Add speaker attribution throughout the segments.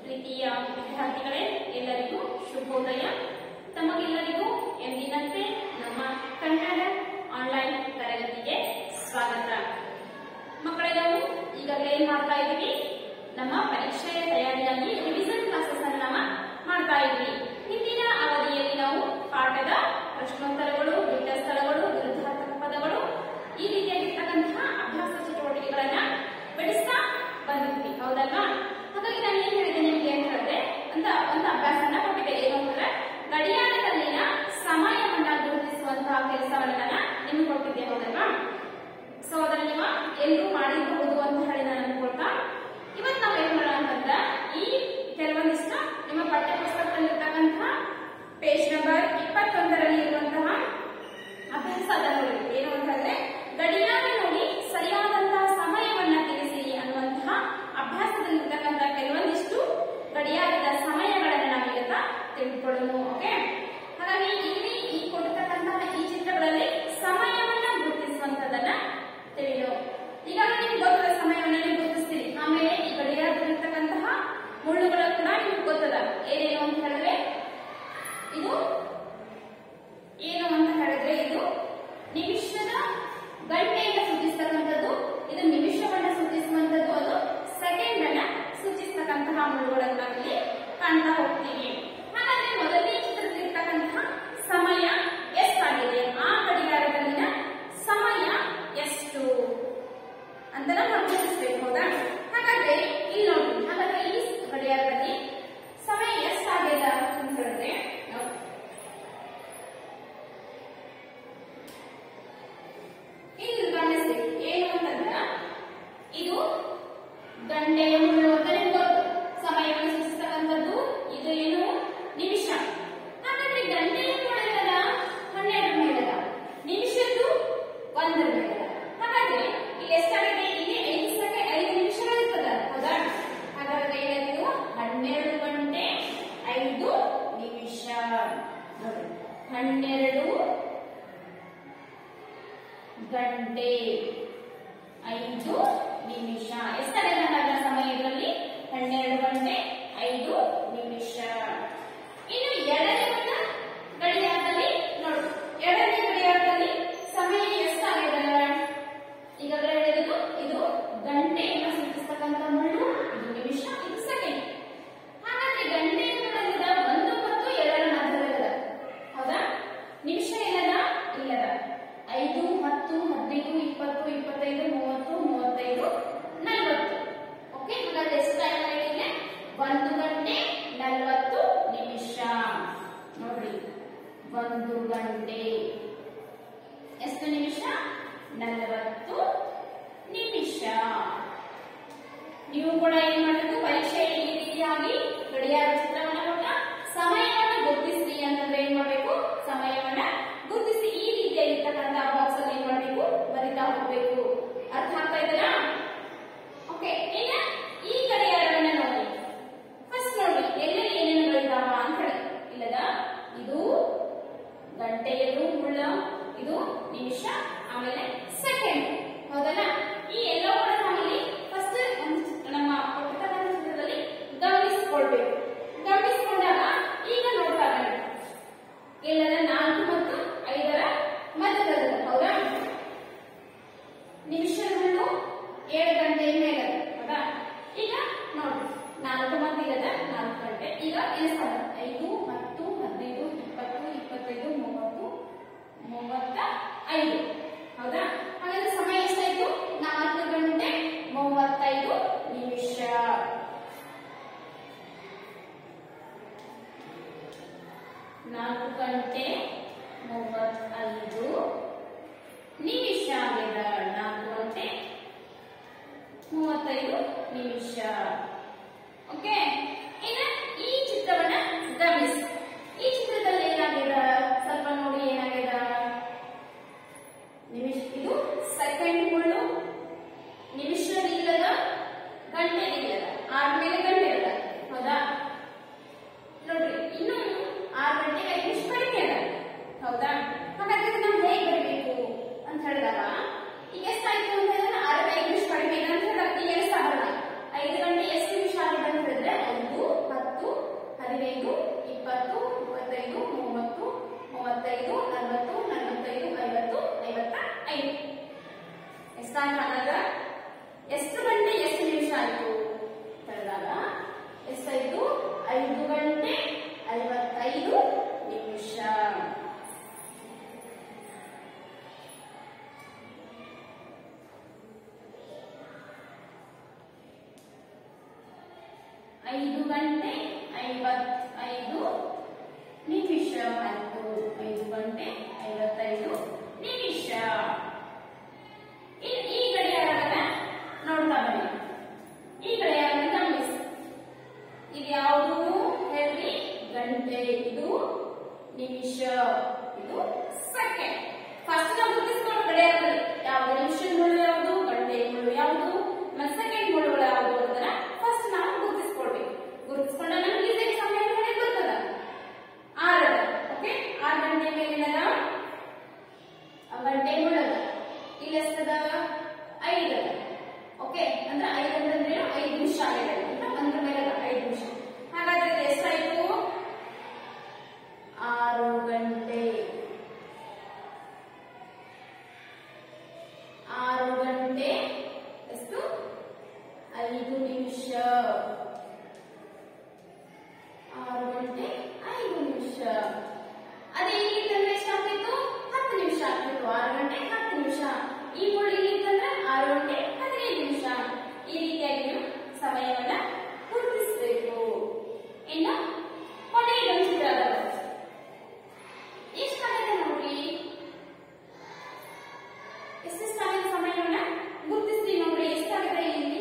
Speaker 1: ಪ್ರೀತಿಯ ವಿದ್ಯಾರ್ಥಿಗಳೇ ಎಲ್ಲರಿಗೂ ಶುಭೋದಯ ತಮಗೆಲ್ಲರಿಗೂ ಎಂದಿನಂತೆ ನಮ್ಮ ಕನ್ನಡ ಆನ್ಲೈನ್ ತರಗತಿಗೆ ಸ್ವಾಗತ ಮಕ್ಕಳೇ ನಾವು ಈಗಾಗಲೇ ಏನ್ ಮಾಡ್ತಾ ಇದ್ದೀವಿ ನಮ್ಮ ಪರೀಕ್ಷೆಯ ತಯಾರಿಯಾಗಿ ರಿವಿಷನ್ ಕ್ಲಾಸಸ್ ಅನ್ನು ನಾವು ಮಾಡ್ತಾ ಇದ್ವಿ ಹಿಂದಿನ ಅವಧಿಯಲ್ಲಿ ನಾವು ಪಾಠದ ಪ್ರಶ್ನೋತ್ತರಗಳು ಬಿಟ್ಟ ಸ್ಥಳಗಳು ವಿರುದ್ಧಾರ್ಥಕ ಪದಗಳು ಈ ರೀತಿಯಾಗಿರ್ತಕ್ಕಂತಹ ಅಭ್ಯಾಸ ಚಟುವಟಿಕೆಗಳನ್ನ ಬಿಡಿಸ್ತಾ ಬಂದಿದ್ವಿ ಹೌದಲ್ವಾ ಹಾಗಾಗಿ ನಾನು ಏನ್ ಹೇಳಿದೆ ನಿಮ್ಗೆ ಅಂತ ಹೇಳಿದ್ರೆ ಅಂತ ಒಂದು ಅಭ್ಯಾಸನ ಕೊಟ್ಟಿದ್ದೆ ಏನು ಅಂದ್ರೆ ಗಡಿಯಾರದಲ್ಲಿನ ಸಮಯವನ್ನ ಗುರುತಿಸುವಂತಹ ಕೆಲಸವನ್ನ ನಾನು ನಿಮ್ಗೆ ಕೊಟ್ಟಿದ್ದೆ ಹೌದಲ್ವಾ ಸೊ ಅದನ್ನ ನೀವು ಎಲ್ಲರೂ ಮಾಡಿರಬಹುದು ಅಂತ ಹೇಳಿ ನಾನು ಅನ್ಕೊಳ್ತಾ ಇವತ್ತು ನಾವು ಏನ್ ಮಾಡೋಣ ಅಂತಂದ್ರ ಈ ಕೆಲವೊಂದಿಷ್ಟು ನಿಮ್ಮ ಪಠ್ಯ ಪುಸ್ತಕದಲ್ಲಿರ್ತಕ್ಕಂತಹ ಪೇಜ್ ನಂಬರ್ ಇಪ್ಪತ್ತೊಂದರಲ್ಲಿ ಇರುವಂತಹ ಅಭ್ಯಾಸ ಅದನ್ನು ಏನು ಅಂತ ಹೇಳಿದ್ರೆ ಗಡಿಯಾರ ನೋಡಿ ಸರಿಯಾದಂತಹ ಸಮಯವನ್ನ ತಿಳಿಸಿ ಅನ್ನುವಂತಹ ಅಭ್ಯಾಸದಲ್ಲಿರ್ತಕ್ಕಂತಹ ಕೆಲವೊಂದಿಷ್ಟು ಗಡಿಯಾರದ ಸಮಯಗಳನ್ನ ನಾವೀಗ ತಿಳಿದುಕೊಳ್ಳೋಣ ಓಕೆ ಹಾಗಾಗಿ ಇಲ್ಲಿ ಈ ಕೊಟ್ಟಿರ್ತಕ್ಕಂತಹ ಈ ಚಿತ್ರಗಳಲ್ಲಿ ಸಮಯವನ್ನ ಗುರುತಿಸುವಂತದನ್ನ ತಿಳಿಯೋ ಈಗಾಗಲೇ ನಿಮ್ಗೆ ಗೊತ್ತದ ಸಮಯವನ್ನ ನೀವು ಗುರುತಿಸ್ತೀರಿ ಆಮೇಲೆ ಈ ಗಡಿಯಾರದಲ್ಲಿರ್ತಕ್ಕಂತಹ ಮುಳ್ಳುಗಳು ಕೂಡ ನಿಮ್ಗೆ ಗೊತ್ತದ ಏನೇನು ಅಂತ ಹೇಳಿದ್ರೆ ಇದು ಏನು ಅಂತ ಹೇಳಿದ್ರೆ ಇದು ನಿಮಿಷದ ಗಂಟೆಯಿಂದ ಸೂಚಿಸ್ತಕ್ಕಂಥದ್ದು ಇದು ನಿಮಿಷವನ್ನ ಸೂಚಿಸುವಂತದ್ದು ಅದು ಸೆಕೆಂಡ್ ಅನ್ನ ಸೂಚಿಸ್ತಕ್ಕಂತಹ ಮುಳ್ಳುಗಳನ್ನು ನಾವಿಲ್ಲಿ ಕಾಣ್ತಾ ಹೋಗ್ತೀವಿ ಹಾಗಾದ್ರೆ ಮೊದಲನೇ ಚಿತ್ರದಲ್ಲಿರ್ತಕ್ಕಂತಹ ಸಮಯ ಎಷ್ಟಾಗಿದೆ ಆ ಗಡಿಯಾರದಲ್ಲಿನ ಸಮಯ ಎಷ್ಟು ಅಂತ ನಾವು ಗುರುತಿಸ್ಬೇಕು ಹೌದಾ ಹಾಗಾದ್ರೆ ಇಲ್ಲಿ ನೋಡಿ ಹಾಗಾದ್ರೆ ಈ ಗಡಿಯಾರದಲ್ಲಿ ಸಮಯ ಎಷ್ಟಾಗಿದೆ ಅಂತ ಹೇಳಿದ್ರೆ ನೋಡಿ ಇಲ್ಲಿ ಗಮನಿಸಿ ಏನು ಅಂತಂದ್ರ ಇದು ಗಂಟೆಯ ಮುಳ್ಳು ಅಂತ ನಿಮ್ಗೆ ಗೊತ್ತು ಸಮಯವನ್ನು ಸೂಚಿಸ್ತಕ್ಕಂಥದ್ದು ಇದು ಏನು ನಿಮಿಷ ಹಾಗಾದ್ರೆ ಗಂಟೆಯ ಮುಳ್ಳದ ಹನ್ನೆರಡು ಮೇಳದ ನಿಮಿಷದ್ದು ಒಂದರ ಮೇಳದ ಹಾಗಾದ್ರೆ ಇಲ್ಲಿ ಎಷ್ಟಾಗಿದೆ ಇಲ್ಲಿ ಐದು ಸೆಕೆಂಡ್ ಐದು ನಿಮಿಷಗಳಿರ್ತದ ಹೌದಾ ಹಾಗಾದ್ರೆ ಏನಾಯ್ತು ಹನ್ನೆರಡು ಗಂಟೆ ಐದು ನಿಮಿಷ ನೋಡಿ ಹನ್ನೆರಡು ಗಂಟೆ ಐದು ನಿಮಿಷ ಎಷ್ಟಾಗಿದೆ ಹಾಗಾದ್ರೆ ಸಮಯ ಇದರಲ್ಲಿ ಹನ್ನೆರಡು ಗಂಟೆ ಐದು ನಿಮಿಷ ಇನ್ನು ಎರಡನೇ ಒಂದು ಗಡಿಯಾರದಲ್ಲಿ ನೋಡು ಎರಡನೇ ಗಡಿಯಾರದಲ್ಲಿ ಸಮಯ ಎಷ್ಟಾಗಿದೆ ಈಗಾಗಲೇ ಹೇಳಿದ್ದು ಇದು ಗಂಟೆಯನ್ನು ಸೂಚಿಸ್ತಕ್ಕಂಥ ಮುಳ್ಳು ಇದು ನಿಮಿಷ ಇದು ಸೆಕೆಂಡ್ ಹಾಗಾದ್ರೆ ಗಂಟೆ ಮುಳ್ಳಲ್ಲಿದ ಒಂದು ಮತ್ತು ಎರಡರ ಮಧ್ಯದಲ್ಲಿದೆ ಹೌದಾ ನಿಮಿಷ ಇಲ್ಲದ ಇಲ್ಲದ ಐದು ಹತ್ತು ಹದಿನೈದು ಇಪ್ಪತ್ತು ಇಪ್ಪತ್ತೈದು ಮೂವತ್ತು ಮೂವತ್ತೈದು ನಲವತ್ತು ಓಕೆ ಹಾಗಾದ್ರೆ ಎಷ್ಟು ಟೈಮ್ ಆಗಿದೆ ಒಂದು ಗಂಟೆ ನಲವತ್ತು ನಿಮಿಷ ನೋಡ್ರಿ ಒಂದು ಗಂಟೆ ಎಷ್ಟು ನಿಮಿಷ ನಲವತ್ತು ನಿಮಿಷ ನೀವು ಕೂಡ ಏನ್ ಮಾಡಬೇಕು ಪರೀಕ್ಷೆಯಲ್ಲಿ ಈ ರೀತಿಯಾಗಿ ಗಡಿಯಾರ ಚಿತ್ರವನ್ನ ಕೊಟ್ಟ ಸಮಯವನ್ನ ಗುರುತಿಸಿ ಅಂತಂದ್ರೆ ಏನ್ ಮಾಡ್ಬೇಕು ಸಮಯವನ್ನ ಗುರುತಿಸಿ ಈ ರೀತಿಯಾಗಿರ್ತಕ್ಕಂಥ ಬಾಕ್ಸ್ ಅಲ್ಲಿ ಏನ್ ಮಾಡ್ಬೇಕು ಬರಿತಾ ಹೋಗ್ಬೇಕು ಅರ್ಥ ಆಗ್ತಾ ಇದೆಯಾ ಓಕೆ ಇನ್ನ ಈ ಗಡಿಯಾರವನ್ನ ನೋಡಿ ಫಸ್ಟ್ ನೋಡಿ ಎಲ್ಲೆಲ್ಲಿ ಏನೇನುಗಳಿದಾವ ಅಂತ ಹೇಳಿ ಇಲ್ಲದ ಇದು ಗಂಟೆಯದು ಮುಳ್ಳ ಇದು ನಿಮಿಷ ಆಮೇಲೆ ಸೆಕೆಂಡ್ ಹೌದಲ್ಲ ಈ ಎಲ್ಲವನ್ನ ನಾವಿಲ್ಲಿ ಫಸ್ಟ್ ನಮ್ಮ ಕೊಟ್ಟಿರ್ತಕ್ಕಂಥ ಚಿತ್ರದಲ್ಲಿ ಗಮನಿಸಿಕೊಳ್ಬೇಕು ಗಮನಿಸಿಕೊಂಡಾಗ ಈಗ ನೋಡ್ತಾ ಬನ್ನಿ ಇಲ್ಲದ ನಾಲ್ಕು ಮತ್ತು ಐದರ ಮಧ್ಯದಲ್ಲಿ ಹೌದಾ ನಿಮಿಷದ ಮುಳ್ಳು ಏಳು ಗಂಟೆ ಮೇಲೆ ಹೌದಾ ಈಗ ನೋಡಿ ನಾಲ್ಕು ಮತ್ತು ಇಲ್ಲದ ನಾಲ್ಕು ಗಂಟೆ ಈಗ ಎಣಿಸ್ತಾರ ಐದು ಹತ್ತು ಹದಿನೈದು ಇಪ್ಪತ್ತು ಇಪ್ಪತ್ತೈದು ಮೂವತ್ತು ಮೂವತ್ತ ಐದು ಹೌದಾ ಹಾಗಾದ್ರೆ ಸಮಯ ಎಷ್ಟಾಯ್ತು ನಾಲ್ಕು ಗಂಟೆ ಮೂವತ್ತೈದು ನಿಮಿಷ ನಾಲ್ಕು ಗಂಟೆ ಮೂವತ್ತೈದು ನಿಮಿಷ ಆಗಿದೆ ನಾಲ್ಕು ಗಂಟೆ ಮೂವತ್ತೈದು ನಿಮಿಷ ಓಕೆ ಇನ್ನು ಈ ಚಿತ್ರವನ್ನ ಗಮನಿಸಿ ಈ ಚಿತ್ರದಲ್ಲಿ ಏನಾಗಿದೆ ಸ್ವಲ್ಪ ನೋಡಿ ಏನಾಗಿದೆ ನಿಮಿಷ ಇದು ಸೆಕೆಂಡ್ ಮುಳ್ಳು ನಿಮಿಷ ಇಲ್ಲದ ಗಂಟೆ ಇಲ್ಲದ ಆದ್ಮೇಲೆ ಗಂಟೆ ಇಲ್ಲದ ಹೌದಾ ನೋಡ್ರಿ ಇನ್ನು ಆರು ಗಂಟೆಗೆ ಐದು ನಿಮಿಷ ಕಡಿಮೆ ಅದ ಹೌದಾ ಹಾಗಾದ್ರೆ ಇದು ನಾವು ಹೇಗೆ ಬರಬೇಕು ಅಂತ ಹೇಳಿದಾಗ ಈಗ ಎಷ್ಟಾಯ್ತು ಅಂತ ಹೇಳಿದ್ರೆ ಆರು ಐದು ನಿಮಿಷ ಕಡಿಮೆ ಇದೆ ಅಂತ ಹೇಳಿದಾಗ ಈಗ ಎಷ್ಟಾಗಲ್ಲ ಐದು ಗಂಟೆ ಎಷ್ಟು ನಿಮಿಷ ಆಗಿದೆ ಅಂತ ಹೇಳಿದ್ರೆ ಐದು ಎಷ್ಟು ಗಂಟೆ ಎಷ್ಟು ನಿಮಿಷ ಆಯ್ತು ಹೇಳಿದಾಗ ಎಷ್ಟಾಯ್ತು ಐದು ಗಂಟೆ ಐವತ್ತೈದು ನಿಮಿಷ ಐದು ಗಂಟೆ ಐವತ್ತೈದು ನಿಮಿಷ ಆಯ್ತು ಐದು ಗಂಟೆ ಐವತ್ತೈದು ನಿಮಿಷ ಇನ್ ಈ ಗಡಿಯಾರವನ್ನ ನೋಡ್ತಾ ಬನ್ನಿ ಈ ಗಡಿಯಾರವನ್ನು ಗಮನಿಸಿ ಇದು ಯಾವುದು ಹೇಳ್ರಿ ಗಂಟೆ ಇದು ನಿಮಿಷ ಇದು ಸೆಕೆಂಡ್ ಫಸ್ಟ್ ನಾವು ಗುರುತಿಸ್ಕೊಂಡು ಗಡಿಯಾರದಲ್ಲಿ ಯಾವುದು ನಿಮಿಷ ಮುಳ್ಳು ಯಾವುದು ಗಂಟೆ ಮುಳ್ಳು ಯಾವುದು ಮತ್ತೆ ಸೆಕೆಂಡ್ ಮುಳ್ಳುಗಳು ಯಾವುದು ಅಂತ ಫಸ್ಟ್ ನಾವು ಗುರುತಿಸ್ಕೊಳ್ಬೇಕು ಗುರುತಿಸ್ಕೊಂಡ್ರೆ ನಮ್ಗೆ ಇದೇ ಸಮಯ ನೋಡಿ ಗೊತ್ತದ ಆರು ಓಕೆ ಆರು ಗಂಟೆ ಮೇಲಿನದ ಗಂಟೆ ಮುಳ್ಳದ ಇಲ್ಲಿ ಎಷ್ಟದ ಐದು ಓಕೆ ಅಂದ್ರೆ ಐದು ಅಂತಂದ್ರೆ ಐದು ನಿಮಿಷ ಆಗಿದೆ ಅಂತ ಒಂದ್ರ ಮೇಲೆ ಅದ ಐದು ನಿಮಿಷ ಹಾಗಾದ್ರೆ ಇದು ಎಷ್ಟಾಯ್ತು ಆರು ಗಂಟೆ ಆರು ಗಂಟೆ ಎಷ್ಟು ಐದು ನಿಮಿಷ ಆರು ಗಂಟೆ ಐದು ನಿಮಿಷ ಅದೇ ಇಲ್ಲಿ ತಂದ್ರೆ ಎಷ್ಟಾಗ್ತಿತ್ತು ಹತ್ತು ನಿಮಿಷ ಆಗ್ತಿತ್ತು ಆರು ಗಂಟೆ ಹತ್ತು ನಿಮಿಷ ಈ ಮುಳ್ಳು ಇಲ್ಲಿ ತಂದ್ರೆ ಆರು ಗಂಟೆ ಹದಿನೈದು ನಿಮಿಷ ಈ ರೀತಿಯಾಗಿ ನೀವು ಸಮಯವನ್ನ ಗುರುತಿಸಬೇಕು ಇನ್ನು ಕೊನೆಗೆ ಒಂದು ಚಿತ್ರ ಅದ ಎಷ್ಟಾಗಿದೆ ನೋಡ್ರಿ ಎಷ್ಟೆಷ್ಟಾಗಿದೆ ಸಮಯವನ್ನ ಗುರುತಿಸ್ತೀವಿ ನೋಡ್ರಿ ಎಷ್ಟಾಗಿದೆ ಇಲ್ಲಿ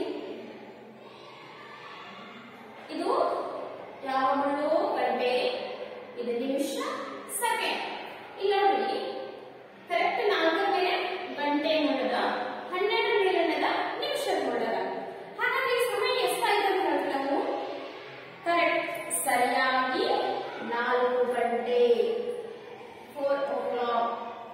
Speaker 1: ಇದು ಯಾವ ಮುಳ್ಳು ಗಂಟೆ ಇದು ನಿಮಿಷ ಸೆಕೆಂಡ್ ಇಲ್ಲಿ ನೋಡ್ರಿ ಕರೆಕ್ಟ್ ನಾಲ್ಕು ಮೇಲೆ ಗಂಟೆ ಮುಳ್ಳದ ಹನ್ನೆರಡು ಮೇಲಿನದ ನಿಮಿಷದ ಮುಳ್ಳದ ಹಾಗಾಗಿ ಈ ಸಮಯ ಎಷ್ಟಾಯ್ತು ಅಂತ ಹೇಳ್ತೀವಿ ನಾವು ಕರೆಕ್ಟ್ ಸರಿಯಾಗಿ ನಾಲ್ಕು ಗಂಟೆ ಫೋರ್ ಓ ಕ್ಲಾಕ್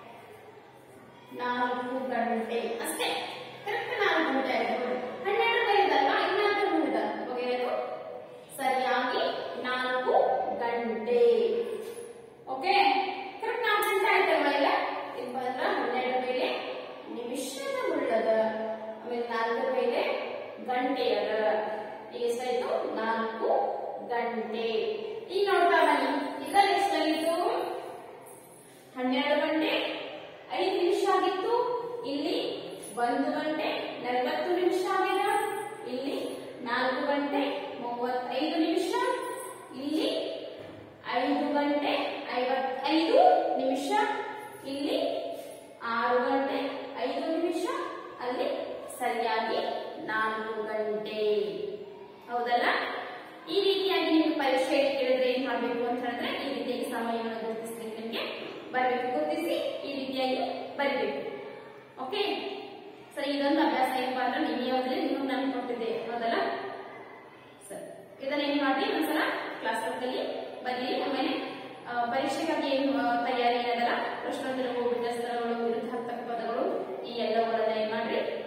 Speaker 1: ನಾಲ್ಕು ಗಂಟೆ ಅಷ್ಟೇ ಕರೆಕ್ಟ್ ನಾಲ್ಕು ಗಂಟೆ ಆಯ್ತು ನೋಡಿ ಹನ್ನೆರಡು ಮೇಲಿದಲ್ವಾ ಇನ್ನಾಲ್ಕು ಮುಳ್ಳಿದ ಬಗೆಯದು ಸರಿಯಾಗಿ ನಾಲ್ಕು ಗಂಟೆ ಓಕೆ ಕರೆಕ್ಟ್ ನಾಲ್ಕು ಗಂಟೆ ಆಯ್ತಲ್ವಾ ಈಗ ಇದು ಬಂದ್ರ ಹನ್ನೆರಡು ಮೇಲೆ ನಿಮಿಷದ ಮುಳ್ಳದ ಆಮೇಲೆ ನಾಲ್ಕು ಮೇಲೆ ಗಂಟೆ ಅದ ಈಗ ಎಷ್ಟಾಯ್ತು ನಾಲ್ಕು ಗಂಟೆ ಈಗ ನೋಡ್ತಾ ಬನ್ನಿ ಇದ್ರಲ್ಲಿ ಎಷ್ಟಾಗಿತ್ತು ಹನ್ನೆರಡು ಗಂಟೆ ಐದು ನಿಮಿಷ ಆಗಿತ್ತು ಇಲ್ಲಿ ಒಂದು ಗಂಟೆ ನಲವತ್ತು ನಿಮಿಷ ಆಗಿದೆ ಇಲ್ಲಿ ನಾಲ್ಕು ಗಂಟೆ ಮೂವತ್ತೈದು ನಿಮಿಷ ಇಲ್ಲಿ ಐದು ಗಂಟೆ ಐವತ್ತೈದು ನಿಮಿಷ ಇಲ್ಲಿ ಆರು ಗಂಟೆ ಐದು ನಿಮಿಷ ಅಲ್ಲಿ ಸರಿಯಾಗಿ ನಾಲ್ಕು ಗಂಟೆ ಹೌದಲ್ಲ ಈ ರೀತಿಯಾಗಿ ನಿಮ್ಗೆ ಪರೀಕ್ಷೆಯಲ್ಲಿ ಕೇಳಿದ್ರೆ ಏನ್ ಮಾಡ್ಬೇಕು ಅಂತ ಹೇಳಿದ್ರೆ ಈ ರೀತಿಯಾಗಿ ಸಮಯವನ್ನು ಗುರುತಿಸ್ಲಿಕ್ಕೆ ನಿಮ್ಗೆ ಬರಬೇಕು ಗುರುತಿಸಿ ಈ ರೀತಿಯಾಗಿ ಬರಬೇಕು ಓಕೆ ಸರಿ ಇದೊಂದು ಅಭ್ಯಾಸ ಏನಪ್ಪಾ ಅಂದ್ರೆ ನಿನ್ನೆ ಯಾವ್ದ್ರೆ ನೀವು ನಾನು ಕೊಟ್ಟಿದ್ದೆ ಹೌದಲ್ಲ ಸರಿ ಇದನ್ನ ಏನ್ ಮಾಡಿ ಒಂದ್ಸಲ ಕ್ಲಾಸ್ ರೂಮಲ್ಲಿ ಬರೀರಿ ಆಮೇಲೆ ಆ, ಪರೀಕ್ಷೆಗಾಗಿ ಏನು ಆ, ತಯಾರಿ ಏನದಲ್ಲ ಪ್ರಶ್ನೋತ್ತರಗಳು ವಿನ್ಯಾಸಗಳು ವಿರುದ್ಧಾರ್ಥಕ ಪದಗಳು ಈ ಎಲ್ಲವುಗಳನ್ನ ಏನ್ ಮಾಡ್ರಿ